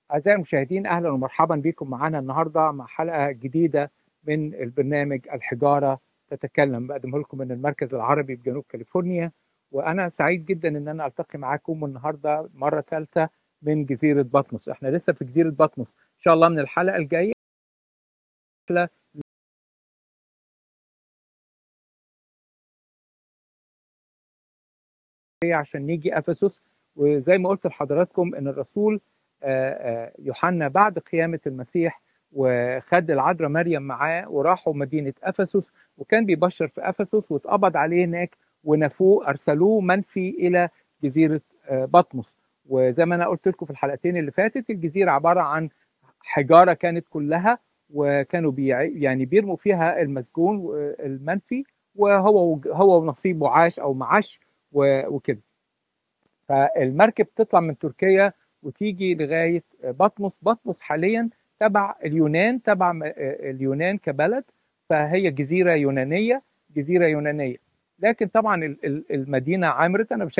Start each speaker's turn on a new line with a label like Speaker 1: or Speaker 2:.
Speaker 1: أعزائي المشاهدين أهلا ومرحبا بكم معنا النهاردة مع حلقة جديدة من البرنامج الحجارة تتكلم بقدمه لكم من المركز العربي بجنوب كاليفورنيا وأنا سعيد جدا إن أنا ألتقي معاكم النهاردة مرة ثالثة من جزيرة بطمس احنا لسه في جزيرة بطمس إن شاء الله من الحلقة الجاية عشان نيجي افسس وزي ما قلت لحضراتكم ان الرسول يوحنا بعد قيامه المسيح وخد العذراء مريم معاه وراحوا مدينه افسس وكان بيبشر في افسس واتقبض عليه هناك ونفوه ارسلوه منفي الى جزيره بطمس وزي ما انا قلت لكم في الحلقتين اللي فاتت الجزيره عباره عن حجاره كانت كلها وكانوا بيع يعني بيرموا فيها المسجون المنفي وهو هو ونصيبه عاش او معاش وكده فالمركب تطلع من تركيا وتيجي لغايه بطمس بطمس حاليا تبع اليونان تبع اليونان كبلد فهي جزيره يونانيه جزيره يونانيه لكن طبعا المدينه عمرت انا